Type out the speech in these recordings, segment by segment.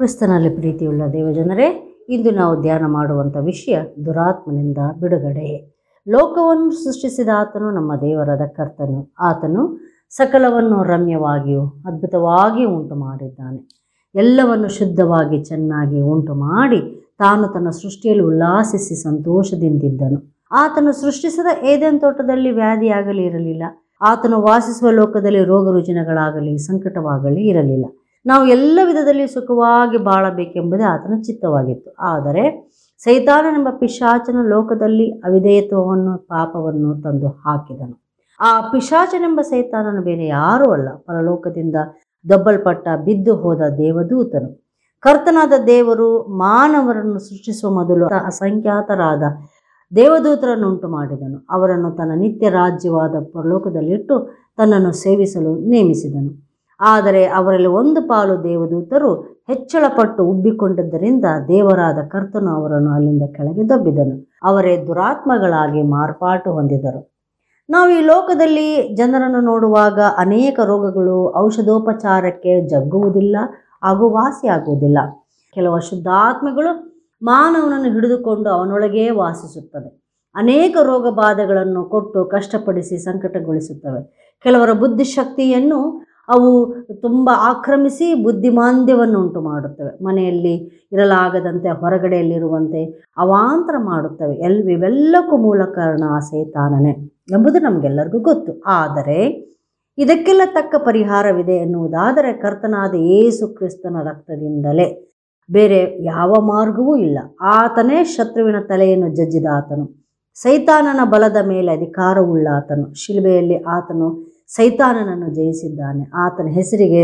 ಕ್ರಿಸ್ತನಲ್ಲಿ ಪ್ರೀತಿಯುಳ್ಳ ದೇವಜನರೇ ಇಂದು ನಾವು ಧ್ಯಾನ ಮಾಡುವಂಥ ವಿಷಯ ದುರಾತ್ಮನಿಂದ ಬಿಡುಗಡೆ ಲೋಕವನ್ನು ಸೃಷ್ಟಿಸಿದ ಆತನು ನಮ್ಮ ದೇವರಾದ ಕರ್ತನು ಆತನು ಸಕಲವನ್ನು ರಮ್ಯವಾಗಿಯೂ ಅದ್ಭುತವಾಗಿಯೂ ಉಂಟು ಮಾಡಿದ್ದಾನೆ ಎಲ್ಲವನ್ನು ಶುದ್ಧವಾಗಿ ಚೆನ್ನಾಗಿ ಉಂಟು ಮಾಡಿ ತಾನು ತನ್ನ ಸೃಷ್ಟಿಯಲ್ಲಿ ಉಲ್ಲಾಸಿಸಿ ಸಂತೋಷದಿಂದಿದ್ದನು ಆತನು ಸೃಷ್ಟಿಸಿದ ಏದೆನ್ ತೋಟದಲ್ಲಿ ವ್ಯಾಧಿಯಾಗಲಿ ಇರಲಿಲ್ಲ ಆತನು ವಾಸಿಸುವ ಲೋಕದಲ್ಲಿ ರೋಗ ರುಜಿನಗಳಾಗಲಿ ಸಂಕಟವಾಗಲಿ ಇರಲಿಲ್ಲ ನಾವು ಎಲ್ಲ ವಿಧದಲ್ಲಿ ಸುಖವಾಗಿ ಬಾಳಬೇಕೆಂಬುದೇ ಆತನ ಚಿತ್ತವಾಗಿತ್ತು ಆದರೆ ಸೈತಾನನೆಂಬ ಪಿಶಾಚನ ಲೋಕದಲ್ಲಿ ಅವಿಧೇಯತ್ವವನ್ನು ಪಾಪವನ್ನು ತಂದು ಹಾಕಿದನು ಆ ಪಿಶಾಚನೆಂಬ ಸೈತಾನನು ಬೇರೆ ಯಾರೂ ಅಲ್ಲ ಪರಲೋಕದಿಂದ ದಬ್ಬಲ್ಪಟ್ಟ ಬಿದ್ದು ಹೋದ ದೇವದೂತನು ಕರ್ತನಾದ ದೇವರು ಮಾನವರನ್ನು ಸೃಷ್ಟಿಸುವ ಮೊದಲು ಅಸಂಖ್ಯಾತರಾದ ದೇವದೂತರನ್ನು ಉಂಟು ಮಾಡಿದನು ಅವರನ್ನು ತನ್ನ ನಿತ್ಯ ರಾಜ್ಯವಾದ ಪರಲೋಕದಲ್ಲಿಟ್ಟು ತನ್ನನ್ನು ಸೇವಿಸಲು ನೇಮಿಸಿದನು ಆದರೆ ಅವರಲ್ಲಿ ಒಂದು ಪಾಲು ದೇವದೂತರು ಹೆಚ್ಚಳಪಟ್ಟು ಉಬ್ಬಿಕೊಂಡಿದ್ದರಿಂದ ದೇವರಾದ ಕರ್ತನು ಅವರನ್ನು ಅಲ್ಲಿಂದ ಕೆಳಗೆ ದಬ್ಬಿದನು ಅವರೇ ದುರಾತ್ಮಗಳಾಗಿ ಮಾರ್ಪಾಟು ಹೊಂದಿದರು ನಾವು ಈ ಲೋಕದಲ್ಲಿ ಜನರನ್ನು ನೋಡುವಾಗ ಅನೇಕ ರೋಗಗಳು ಔಷಧೋಪಚಾರಕ್ಕೆ ಜಗ್ಗುವುದಿಲ್ಲ ಹಾಗೂ ವಾಸಿಯಾಗುವುದಿಲ್ಲ ಕೆಲವು ಶುದ್ಧಾತ್ಮಗಳು ಮಾನವನನ್ನು ಹಿಡಿದುಕೊಂಡು ಅವನೊಳಗೇ ವಾಸಿಸುತ್ತದೆ ಅನೇಕ ರೋಗ ಬಾಧೆಗಳನ್ನು ಕೊಟ್ಟು ಕಷ್ಟಪಡಿಸಿ ಸಂಕಟಗೊಳಿಸುತ್ತವೆ ಕೆಲವರ ಬುದ್ಧಿಶಕ್ತಿಯನ್ನು ಅವು ತುಂಬ ಆಕ್ರಮಿಸಿ ಬುದ್ಧಿಮಾಂದ್ಯವನ್ನು ಉಂಟು ಮಾಡುತ್ತವೆ ಮನೆಯಲ್ಲಿ ಇರಲಾಗದಂತೆ ಹೊರಗಡೆಯಲ್ಲಿರುವಂತೆ ಅವಾಂತರ ಮಾಡುತ್ತವೆ ಎಲ್ ಇವೆಲ್ಲಕ್ಕೂ ಮೂಲ ಕಾರಣ ಆ ಸೈತಾನನೇ ಎಂಬುದು ನಮಗೆಲ್ಲರಿಗೂ ಗೊತ್ತು ಆದರೆ ಇದಕ್ಕೆಲ್ಲ ತಕ್ಕ ಪರಿಹಾರವಿದೆ ಎನ್ನುವುದಾದರೆ ಕರ್ತನಾದ ಯೇಸು ಕ್ರಿಸ್ತನ ರಕ್ತದಿಂದಲೇ ಬೇರೆ ಯಾವ ಮಾರ್ಗವೂ ಇಲ್ಲ ಆತನೇ ಶತ್ರುವಿನ ತಲೆಯನ್ನು ಜಜ್ಜಿದ ಆತನು ಸೈತಾನನ ಬಲದ ಮೇಲೆ ಅಧಿಕಾರವುಳ್ಳ ಆತನು ಶಿಲ್ಬೆಯಲ್ಲಿ ಆತನು ಸೈತಾನನನ್ನು ಜಯಿಸಿದ್ದಾನೆ ಆತನ ಹೆಸರಿಗೆ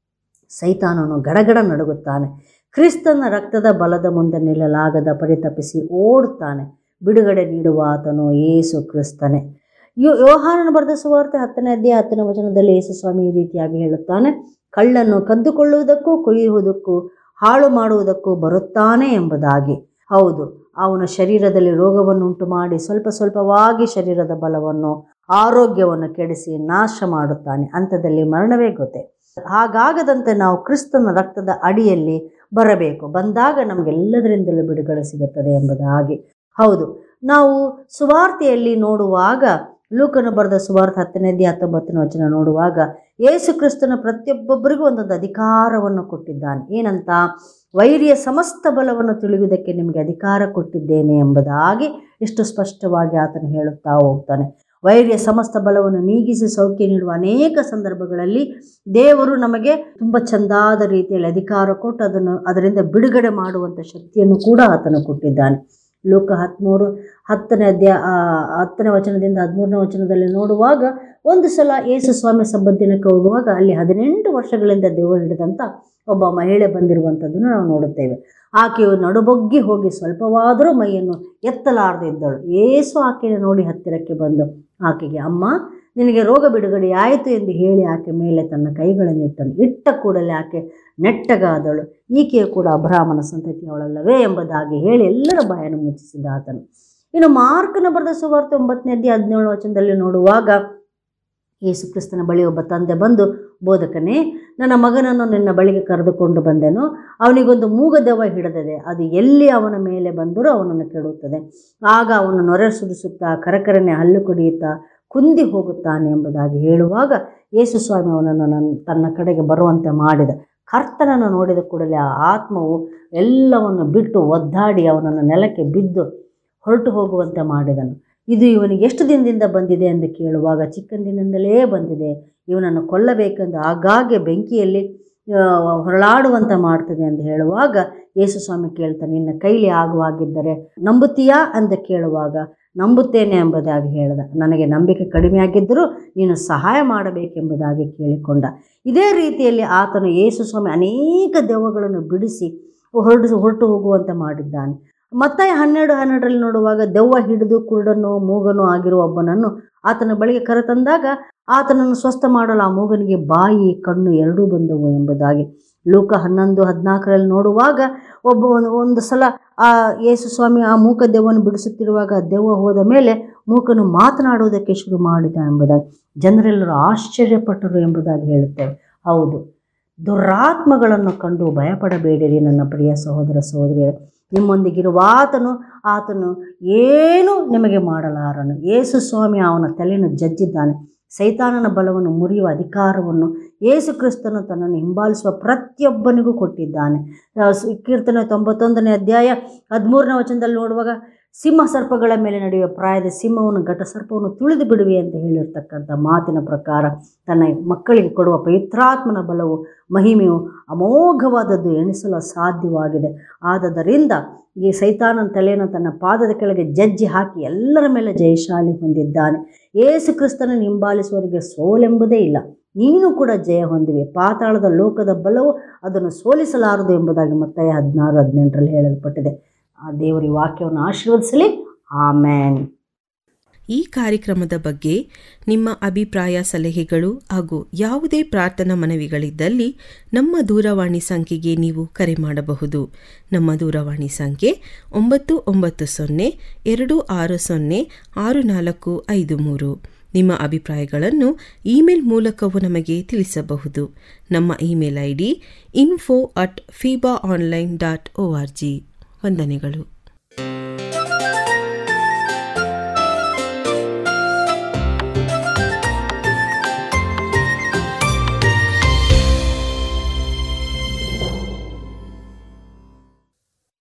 ಸೈತಾನನು ಗಡಗಡ ನಡುಗುತ್ತಾನೆ ಕ್ರಿಸ್ತನ ರಕ್ತದ ಬಲದ ಮುಂದೆ ನಿಲ್ಲಲಾಗದ ಪರಿತಪಿಸಿ ಓಡುತ್ತಾನೆ ಬಿಡುಗಡೆ ನೀಡುವ ಆತನು ಯೇಸು ಕ್ರಿಸ್ತನೇ ಯೋ ಯೋಹಾನನ ಬರೆದ ಸುವಾರ್ತೆ ಹತ್ತನೇ ಅಧ್ಯಾಯ ಹತ್ತನೇ ವಚನದಲ್ಲಿ ಯೇಸು ಸ್ವಾಮಿ ಈ ರೀತಿಯಾಗಿ ಹೇಳುತ್ತಾನೆ ಕಳ್ಳನ್ನು ಕದ್ದುಕೊಳ್ಳುವುದಕ್ಕೂ ಕೊಯ್ಯುವುದಕ್ಕೂ ಹಾಳು ಮಾಡುವುದಕ್ಕೂ ಬರುತ್ತಾನೆ ಎಂಬುದಾಗಿ ಹೌದು ಅವನ ಶರೀರದಲ್ಲಿ ರೋಗವನ್ನು ಉಂಟು ಮಾಡಿ ಸ್ವಲ್ಪ ಸ್ವಲ್ಪವಾಗಿ ಶರೀರದ ಬಲವನ್ನು ಆರೋಗ್ಯವನ್ನು ಕೆಡಿಸಿ ನಾಶ ಮಾಡುತ್ತಾನೆ ಅಂಥದ್ದಲ್ಲಿ ಮರಣವೇ ಗೊತ್ತೆ ಹಾಗಾಗದಂತೆ ನಾವು ಕ್ರಿಸ್ತನ ರಕ್ತದ ಅಡಿಯಲ್ಲಿ ಬರಬೇಕು ಬಂದಾಗ ನಮಗೆಲ್ಲದರಿಂದಲೂ ಬಿಡುಗಡೆ ಸಿಗುತ್ತದೆ ಎಂಬುದಾಗಿ ಹೌದು ನಾವು ಸುವಾರ್ತೆಯಲ್ಲಿ ನೋಡುವಾಗ ಲೂಕನು ಬರೆದ ಸುವಾರ್ಥ ಹತ್ತನೇದೇ ಹತ್ತೊಂಬತ್ತನೇ ವಚನ ನೋಡುವಾಗ ಯೇಸು ಕ್ರಿಸ್ತನ ಪ್ರತಿಯೊಬ್ಬೊಬ್ಬರಿಗೂ ಒಂದೊಂದು ಅಧಿಕಾರವನ್ನು ಕೊಟ್ಟಿದ್ದಾನೆ ಏನಂತ ವೈರಿಯ ಸಮಸ್ತ ಬಲವನ್ನು ತಿಳಿಯುವುದಕ್ಕೆ ನಿಮಗೆ ಅಧಿಕಾರ ಕೊಟ್ಟಿದ್ದೇನೆ ಎಂಬುದಾಗಿ ಎಷ್ಟು ಸ್ಪಷ್ಟವಾಗಿ ಆತನು ಹೇಳುತ್ತಾ ಹೋಗ್ತಾನೆ ವೈರ್ಯ ಸಮಸ್ತ ಬಲವನ್ನು ನೀಗಿಸಿ ಸೌಖ್ಯ ನೀಡುವ ಅನೇಕ ಸಂದರ್ಭಗಳಲ್ಲಿ ದೇವರು ನಮಗೆ ತುಂಬ ಚಂದಾದ ರೀತಿಯಲ್ಲಿ ಅಧಿಕಾರ ಕೊಟ್ಟು ಅದನ್ನು ಅದರಿಂದ ಬಿಡುಗಡೆ ಮಾಡುವಂಥ ಶಕ್ತಿಯನ್ನು ಕೂಡ ಆತನು ಕೊಟ್ಟಿದ್ದಾನೆ ಲೋಕ ಹದಿಮೂರು ಹತ್ತನೇ ಅಧ್ಯಾಯ ಹತ್ತನೇ ವಚನದಿಂದ ಹದಿಮೂರನೇ ವಚನದಲ್ಲಿ ನೋಡುವಾಗ ಒಂದು ಸಲ ಯೇಸು ಸ್ವಾಮಿ ಸಂಬಂಧಿನಕ್ಕೆ ಹೋಗುವಾಗ ಅಲ್ಲಿ ಹದಿನೆಂಟು ವರ್ಷಗಳಿಂದ ದೆವ್ವ ಹಿಡಿದಂಥ ಒಬ್ಬ ಮಹಿಳೆ ಬಂದಿರುವಂಥದ್ದನ್ನು ನಾವು ನೋಡುತ್ತೇವೆ ಆಕೆಯು ನಡುಬೊಗ್ಗಿ ಹೋಗಿ ಸ್ವಲ್ಪವಾದರೂ ಮೈಯನ್ನು ಎತ್ತಲಾರದೆ ಇದ್ದಳು ಏಸು ಆಕೆಯನ್ನು ನೋಡಿ ಹತ್ತಿರಕ್ಕೆ ಬಂದು ಆಕೆಗೆ ಅಮ್ಮ ನಿನಗೆ ರೋಗ ಬಿಡುಗಡೆ ಆಯಿತು ಎಂದು ಹೇಳಿ ಆಕೆ ಮೇಲೆ ತನ್ನ ಕೈಗಳನ್ನು ಇಟ್ಟನು ಇಟ್ಟ ಕೂಡಲೇ ಆಕೆ ನೆಟ್ಟಗಾದಳು ಈಕೆಯು ಕೂಡ ಅಬ್ರಾಹ್ಮಣ ಸಂತತಿಯವಳಲ್ಲವೇ ಎಂಬುದಾಗಿ ಹೇಳಿ ಎಲ್ಲರ ಬಾಯನ್ನು ಮುಚ್ಚಿಸಿದ ಆತನು ಇನ್ನು ಮಾರ್ಕನ ಬರೆದ ಸುವಾರ್ತೆ ಒಂಬತ್ತನೇ ಅಧ್ಯಾಯ ಹದಿನೇಳು ವಚನದಲ್ಲಿ ನೋಡುವಾಗ ಯೇಸು ಕ್ರಿಸ್ತನ ಬಳಿ ಒಬ್ಬ ತಂದೆ ಬಂದು ಬೋಧಕನೇ ನನ್ನ ಮಗನನ್ನು ನಿನ್ನ ಬಳಿಗೆ ಕರೆದುಕೊಂಡು ಬಂದೆನು ಅವನಿಗೊಂದು ಮೂಗದೆವ್ವ ಹಿಡಿದಿದೆ ಅದು ಎಲ್ಲಿ ಅವನ ಮೇಲೆ ಬಂದರೂ ಅವನನ್ನು ಕೆಡುತ್ತದೆ ಆಗ ಅವನು ನೊರೆ ಸುರಿಸುತ್ತಾ ಕರಕರನೆ ಹಲ್ಲು ಕುಡಿಯುತ್ತಾ ಕುಂದಿ ಹೋಗುತ್ತಾನೆ ಎಂಬುದಾಗಿ ಹೇಳುವಾಗ ಯೇಸು ಸ್ವಾಮಿ ಅವನನ್ನು ನನ್ನ ತನ್ನ ಕಡೆಗೆ ಬರುವಂತೆ ಮಾಡಿದ ಕರ್ತನನ್ನು ನೋಡಿದ ಕೂಡಲೇ ಆ ಆತ್ಮವು ಎಲ್ಲವನ್ನು ಬಿಟ್ಟು ಒದ್ದಾಡಿ ಅವನನ್ನು ನೆಲಕ್ಕೆ ಬಿದ್ದು ಹೊರಟು ಹೋಗುವಂತೆ ಮಾಡಿದನು ಇದು ಇವನಿಗೆ ಎಷ್ಟು ದಿನದಿಂದ ಬಂದಿದೆ ಎಂದು ಕೇಳುವಾಗ ಚಿಕ್ಕಂದಿನಿಂದಲೇ ಬಂದಿದೆ ಇವನನ್ನು ಕೊಲ್ಲಬೇಕೆಂದು ಆಗಾಗ್ಗೆ ಬೆಂಕಿಯಲ್ಲಿ ಹೊರಳಾಡುವಂತೆ ಮಾಡ್ತದೆ ಎಂದು ಹೇಳುವಾಗ ಯೇಸು ಸ್ವಾಮಿ ಕೇಳ್ತಾನೆ ನಿನ್ನ ಕೈಲಿ ಆಗುವಾಗಿದ್ದರೆ ನಂಬುತ್ತೀಯಾ ಅಂತ ಕೇಳುವಾಗ ನಂಬುತ್ತೇನೆ ಎಂಬುದಾಗಿ ಹೇಳಿದ ನನಗೆ ನಂಬಿಕೆ ಕಡಿಮೆಯಾಗಿದ್ದರೂ ನೀನು ಸಹಾಯ ಮಾಡಬೇಕೆಂಬುದಾಗಿ ಕೇಳಿಕೊಂಡ ಇದೇ ರೀತಿಯಲ್ಲಿ ಆತನು ಯೇಸು ಸ್ವಾಮಿ ಅನೇಕ ದೆವ್ವಗಳನ್ನು ಬಿಡಿಸಿ ಹೊರಡು ಹೊರಟು ಹೋಗುವಂತೆ ಮಾಡಿದ್ದಾನೆ ಮತ್ತೆ ಹನ್ನೆರಡು ಹನ್ನೆರಡರಲ್ಲಿ ನೋಡುವಾಗ ದೆವ್ವ ಹಿಡಿದು ಕುರುಡನು ಮೂಗನು ಆಗಿರುವ ಒಬ್ಬನನ್ನು ಆತನ ಬಳಿಗೆ ಕರೆತಂದಾಗ ಆತನನ್ನು ಸ್ವಸ್ಥ ಮಾಡಲು ಆ ಮೂಗನಿಗೆ ಬಾಯಿ ಕಣ್ಣು ಎರಡೂ ಬಂದವು ಎಂಬುದಾಗಿ ಲೂಕ ಹನ್ನೊಂದು ಹದಿನಾಲ್ಕರಲ್ಲಿ ನೋಡುವಾಗ ಒಬ್ಬ ಒಂದು ಒಂದು ಸಲ ಆ ಯೇಸು ಸ್ವಾಮಿ ಆ ಮೂಕ ದೆವ್ವನ್ನು ಬಿಡಿಸುತ್ತಿರುವಾಗ ದೆವ್ವ ಹೋದ ಮೇಲೆ ಮೂಕನು ಮಾತನಾಡುವುದಕ್ಕೆ ಶುರು ಮಾಡಿದ ಎಂಬುದಾಗಿ ಜನರೆಲ್ಲರೂ ಆಶ್ಚರ್ಯಪಟ್ಟರು ಎಂಬುದಾಗಿ ಹೇಳುತ್ತೇವೆ ಹೌದು ದುರಾತ್ಮಗಳನ್ನು ಕಂಡು ಭಯಪಡಬೇಡಿರಿ ನನ್ನ ಪ್ರಿಯ ಸಹೋದರ ಸಹೋದರಿಯರೇ ನಿಮ್ಮೊಂದಿಗಿರುವ ಆತನು ಆತನು ಏನೂ ನಿಮಗೆ ಮಾಡಲಾರನು ಯೇಸು ಸ್ವಾಮಿ ಅವನ ತಲೆಯನ್ನು ಜಜ್ಜಿದ್ದಾನೆ ಸೈತಾನನ ಬಲವನ್ನು ಮುರಿಯುವ ಅಧಿಕಾರವನ್ನು ಯೇಸು ಕ್ರಿಸ್ತನು ತನ್ನನ್ನು ಹಿಂಬಾಲಿಸುವ ಪ್ರತಿಯೊಬ್ಬನಿಗೂ ಕೊಟ್ಟಿದ್ದಾನೆ ಆ, ಸ- ಕೀರ್ತನೆ ತೊಂಬತ್ತೊಂದನೇ ಅಧ್ಯಾಯ ಹದಿಮೂರನೇ ವಚನದಲ್ಲಿ ನೋಡುವಾಗ ಸಿಂಹ ಸರ್ಪಗಳ ಮೇಲೆ ನಡೆಯುವ ಪ್ರಾಯದ ಸಿಂಹವನ್ನು ಘಟ ಸರ್ಪವನ್ನು ತುಳಿದು ಬಿಡುವೆ ಅಂತ ಹೇಳಿರ್ತಕ್ಕಂಥ ಮಾತಿನ ಪ್ರಕಾರ ತನ್ನ ಮಕ್ಕಳಿಗೆ ಕೊಡುವ ಪವಿತ್ರಾತ್ಮನ ಬಲವು ಮಹಿಮೆಯು ಅಮೋಘವಾದದ್ದು ಎಣಿಸಲು ಸಾಧ್ಯವಾಗಿದೆ ಆದದರಿಂದ ಈ ಸೈತಾನನ ತಲೆಯನ್ನು ತನ್ನ ಪಾದದ ಕೆಳಗೆ ಜಜ್ಜಿ ಹಾಕಿ ಎಲ್ಲರ ಮೇಲೆ ಜಯಶಾಲಿ ಹೊಂದಿದ್ದಾನೆ ಯೇಸು ಕ್ರಿಸ್ತನ ಹಿಂಬಾಲಿಸುವವರಿಗೆ ಸೋಲೆಂಬುದೇ ಇಲ್ಲ ನೀನು ಕೂಡ ಜಯ ಹೊಂದಿವೆ ಪಾತಾಳದ ಲೋಕದ ಬಲವು ಅದನ್ನು ಸೋಲಿಸಲಾರದು ಎಂಬುದಾಗಿ ಮತ್ತಾಯ ಹದಿನಾರು ಹದಿನೆಂಟರಲ್ಲಿ ಹೇಳಲ್ಪಟ್ಟಿದೆ ಆ ದೇವರ ಈ ವಾಕ್ಯವನ್ನು ಆಶೀರ್ವದಿಸಲಿ ಆಮೇನ್ ಈ ಕಾರ್ಯಕ್ರಮದ ಬಗ್ಗೆ ನಿಮ್ಮ ಅಭಿಪ್ರಾಯ ಸಲಹೆಗಳು ಹಾಗೂ ಯಾವುದೇ ಪ್ರಾರ್ಥನಾ ಮನವಿಗಳಿದ್ದಲ್ಲಿ ನಮ್ಮ ದೂರವಾಣಿ ಸಂಖ್ಯೆಗೆ ನೀವು ಕರೆ ಮಾಡಬಹುದು ನಮ್ಮ ದೂರವಾಣಿ ಸಂಖ್ಯೆ ಒಂಬತ್ತು ಒಂಬತ್ತು ಸೊನ್ನೆ ಎರಡು ಆರು ಸೊನ್ನೆ ಆರು ನಾಲ್ಕು ಐದು ಮೂರು ನಿಮ್ಮ ಅಭಿಪ್ರಾಯಗಳನ್ನು ಇಮೇಲ್ ಮೂಲಕವೂ ನಮಗೆ ತಿಳಿಸಬಹುದು ನಮ್ಮ email I D info at feeba online dot O R G ವಂದನೆಗಳು